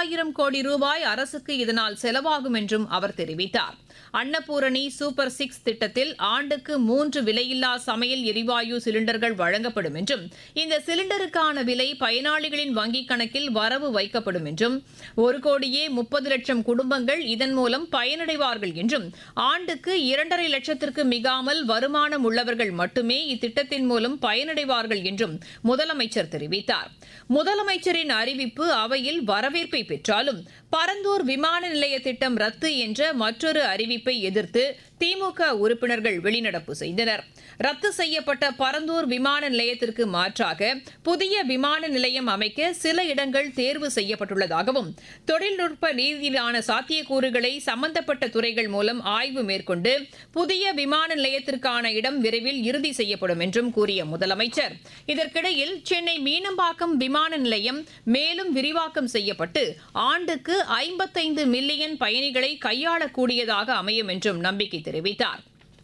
ஆயிரம் கோடி ரூபாய் அரசுக்கு இதனால் செலவாகும் என்றும் அவர் தெரிவித்தார் அன்னபூரணி சூப்பர் சிக்ஸ் திட்டத்தில் ஆண்டுக்கு மூன்று விலையில்லா சமையல் எரிவாயு சிலிண்டர்கள் வழங்கப்படும் என்றும் இந்த சிலிண்டருக்கான விலை பயனாளிகளின் வங்கிக் கணக்கில் வரவு வைக்கப்படும் என்றும் ஒரு கோடியே முப்பது லட்சம் குடும்பங்கள் இதன் மூலம் பயனடைவார்கள் என்றும் ஆண்டுக்கு இரண்டரை லட்சத்திற்கு மிகாமல் வருமானம் உள்ளவர்கள் மட்டுமே இத்திட்டத்தின் மூலம் பயனடைவார்கள் என்றும் முதலமைச்சர் தெரிவித்தார் முதலமைச்சரின் அறிவிப்பு அவையில் வரவேற்பை பெற்றாலும் பரந்தூர் விமான நிலைய திட்டம் ரத்து என்ற மற்றொரு அறிவிப்பை எதிர்த்து திமுக உறுப்பினர்கள் வெளிநடப்பு செய்தனர் ரத்து செய்யப்பட்ட பரந்தூர் விமான நிலையத்திற்கு மாற்றாக புதிய விமான நிலையம் அமைக்க சில இடங்கள் தேர்வு செய்யப்பட்டுள்ளதாகவும் தொழில்நுட்ப ரீதியிலான சாத்தியக்கூறுகளை சம்பந்தப்பட்ட துறைகள் மூலம் ஆய்வு மேற்கொண்டு புதிய விமான நிலையத்திற்கான இடம் விரைவில் இறுதி செய்யப்படும் என்றும் கூறிய முதலமைச்சர் இதற்கிடையில் சென்னை மீனம்பாக்கம் விமான நிலையம் மேலும் விரிவாக்கம் செய்யப்பட்டு ஆண்டுக்கு ஐம்பத்தைந்து மில்லியன் பயணிகளை கையாளக்கூடியதாக அமையும் என்றும் நம்பிக்கை தெரிவித்தார்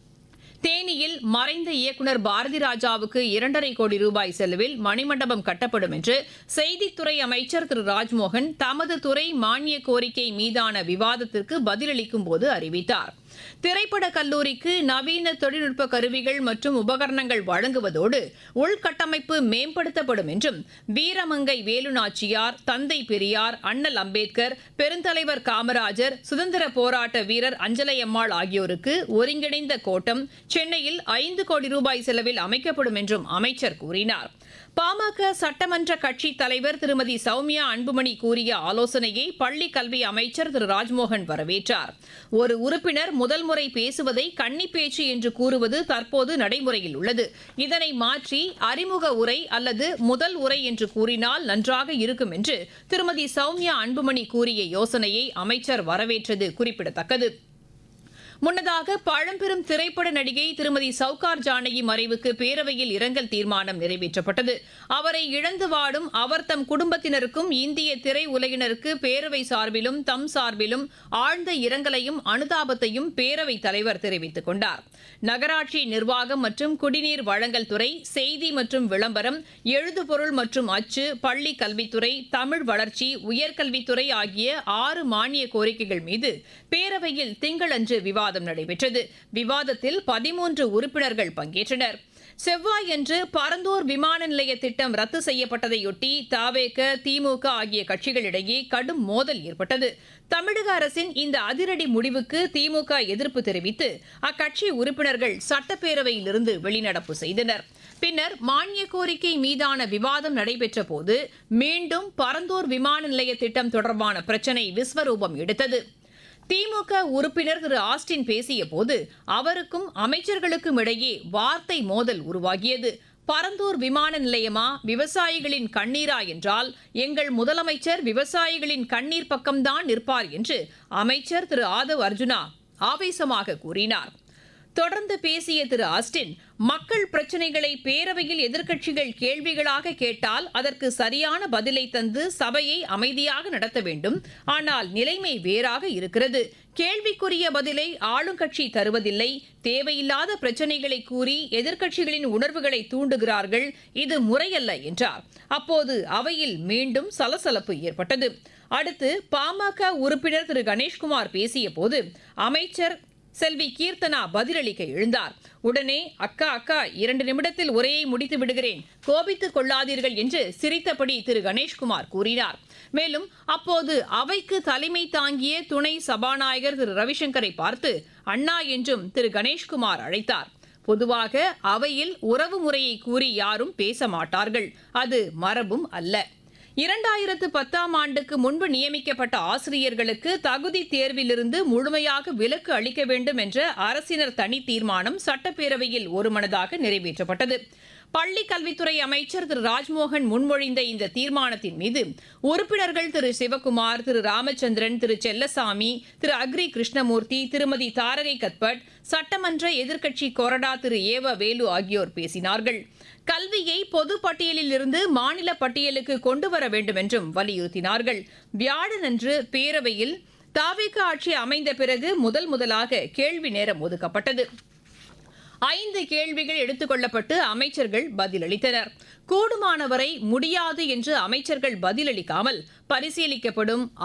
தேனியில் மறைந்த இயக்குநர் பாரதி ராஜாவுக்கு இரண்டரை கோடி ரூபாய் செலவில் மணிமண்டபம் கட்டப்படும் என்று செய்தித்துறை அமைச்சர் திரு ராஜ்மோகன் தமது துறை மானிய கோரிக்கை மீதான விவாதத்திற்கு பதிலளிக்கும் போது அறிவித்தார் திரைப்பட கல்லூரிக்கு நவீன தொழில்நுட்ப கருவிகள் மற்றும் உபகரணங்கள் வழங்குவதோடு உள்கட்டமைப்பு மேம்படுத்தப்படும் என்றும் வீரமங்கை வேலுநாச்சியார் தந்தை பெரியார் அண்ணல் அம்பேத்கர் பெருந்தலைவர் காமராஜர் சுதந்திர போராட்ட வீரர் அஞ்சலையம்மாள் ஆகியோருக்கு ஒருங்கிணைந்த கோட்டம் சென்னையில் ஐந்து கோடி ரூபாய் செலவில் அமைக்கப்படும் என்றும் அமைச்சர் கூறினார் பாமக சட்டமன்ற கட்சித் தலைவர் திருமதி சௌமியா அன்புமணி கூறிய ஆலோசனையை பள்ளிக் கல்வி அமைச்சர் திரு ராஜ்மோகன் வரவேற்றார் ஒரு உறுப்பினர் முதல் முறை பேசுவதை கன்னி பேச்சு என்று கூறுவது தற்போது நடைமுறையில் உள்ளது இதனை மாற்றி அறிமுக உரை அல்லது முதல் உரை என்று கூறினால் நன்றாக இருக்கும் என்று திருமதி சௌமியா அன்புமணி கூறிய யோசனையை அமைச்சர் வரவேற்றது குறிப்பிடத்தக்கது முன்னதாக பழம்பெரும் திரைப்பட நடிகை திருமதி சவுகார் ஜானகி மறைவுக்கு பேரவையில் இரங்கல் தீர்மானம் நிறைவேற்றப்பட்டது அவரை இழந்து வாடும் அவர் தம் குடும்பத்தினருக்கும் இந்திய திரை உலகினருக்கு பேரவை சார்பிலும் தம் சார்பிலும் ஆழ்ந்த இரங்கலையும் அனுதாபத்தையும் பேரவைத் தலைவர் தெரிவித்துக் கொண்டார் நகராட்சி நிர்வாகம் மற்றும் குடிநீர் வழங்கல் துறை செய்தி மற்றும் விளம்பரம் எழுதுபொருள் மற்றும் அச்சு பள்ளி கல்வித்துறை தமிழ் வளர்ச்சி உயர்கல்வித்துறை ஆகிய ஆறு மானிய கோரிக்கைகள் மீது பேரவையில் திங்களன்று விவாதம் நடைபெற்றது விவாதத்தில் பதிமூன்று உறுப்பினர்கள் பங்கேற்றனர் செவ்வாயன்று பரந்தூர் விமான நிலைய திட்டம் ரத்து செய்யப்பட்டதையொட்டி தாவேக திமுக ஆகிய கட்சிகளிடையே கடும் மோதல் ஏற்பட்டது தமிழக அரசின் இந்த அதிரடி முடிவுக்கு திமுக எதிர்ப்பு தெரிவித்து அக்கட்சி உறுப்பினர்கள் சட்டப்பேரவையிலிருந்து வெளிநடப்பு செய்தனர் பின்னர் மானிய கோரிக்கை மீதான விவாதம் நடைபெற்ற போது மீண்டும் பரந்தூர் விமான நிலைய திட்டம் தொடர்பான பிரச்சினை விஸ்வரூபம் எடுத்தது திமுக உறுப்பினர் திரு ஆஸ்டின் பேசிய போது அவருக்கும் அமைச்சர்களுக்கும் இடையே வார்த்தை மோதல் உருவாகியது பரந்தூர் விமான நிலையமா விவசாயிகளின் கண்ணீரா என்றால் எங்கள் முதலமைச்சர் விவசாயிகளின் கண்ணீர் பக்கம்தான் நிற்பார் என்று அமைச்சர் திரு ஆதவ் அர்ஜுனா ஆவேசமாக கூறினார் தொடர்ந்து பேசிய திரு ஆஸ்டின் மக்கள் பிரச்சினைகளை பேரவையில் எதிர்க்கட்சிகள் கேள்விகளாக கேட்டால் அதற்கு சரியான பதிலை தந்து சபையை அமைதியாக நடத்த வேண்டும் ஆனால் நிலைமை வேறாக இருக்கிறது கேள்விக்குரிய பதிலை ஆளுங்கட்சி தருவதில்லை தேவையில்லாத பிரச்சினைகளை கூறி எதிர்க்கட்சிகளின் உணர்வுகளை தூண்டுகிறார்கள் இது முறையல்ல என்றார் அப்போது அவையில் மீண்டும் சலசலப்பு ஏற்பட்டது அடுத்து பாமக உறுப்பினர் திரு கணேஷ்குமார் பேசிய போது அமைச்சர் செல்வி கீர்த்தனா பதிலளிக்க எழுந்தார் உடனே அக்கா அக்கா இரண்டு நிமிடத்தில் உரையை முடித்து விடுகிறேன் கோபித்துக் கொள்ளாதீர்கள் என்று சிரித்தபடி திரு கணேஷ்குமார் கூறினார் மேலும் அப்போது அவைக்கு தலைமை தாங்கிய துணை சபாநாயகர் திரு ரவிசங்கரை பார்த்து அண்ணா என்றும் திரு கணேஷ்குமார் அழைத்தார் பொதுவாக அவையில் உறவு முறையை கூறி யாரும் பேச மாட்டார்கள் அது மரபும் அல்ல இரண்டாயிரத்து பத்தாம் ஆண்டுக்கு முன்பு நியமிக்கப்பட்ட ஆசிரியர்களுக்கு தகுதி தேர்விலிருந்து முழுமையாக விலக்கு அளிக்க வேண்டும் என்ற அரசினர் தனி தீர்மானம் சட்டப்பேரவையில் ஒருமனதாக நிறைவேற்றப்பட்டது பள்ளி கல்வித்துறை அமைச்சர் திரு ராஜ்மோகன் முன்மொழிந்த இந்த தீர்மானத்தின் மீது உறுப்பினர்கள் திரு சிவக்குமார் திரு ராமச்சந்திரன் திரு செல்லசாமி திரு அக்ரி கிருஷ்ணமூர்த்தி திருமதி தாரகை கத்பட் சட்டமன்ற எதிர்க்கட்சி கொறடா திரு ஏவ வேலு ஆகியோர் பேசினார்கள் கல்வியை பொது பட்டியலில் இருந்து மாநில பட்டியலுக்கு கொண்டு வர வேண்டும் என்றும் வலியுறுத்தினார்கள் வியாழனன்று பேரவையில் தாவேக ஆட்சி அமைந்த பிறகு முதல் முதலாக கேள்வி நேரம் ஒதுக்கப்பட்டது ஐந்து கேள்விகள் எடுத்துக் கொள்ளப்பட்டு அமைச்சர்கள் பதிலளித்தனர் கூடுமானவரை முடியாது என்று அமைச்சர்கள் பதிலளிக்காமல் பரிசீலிக்கப்படும்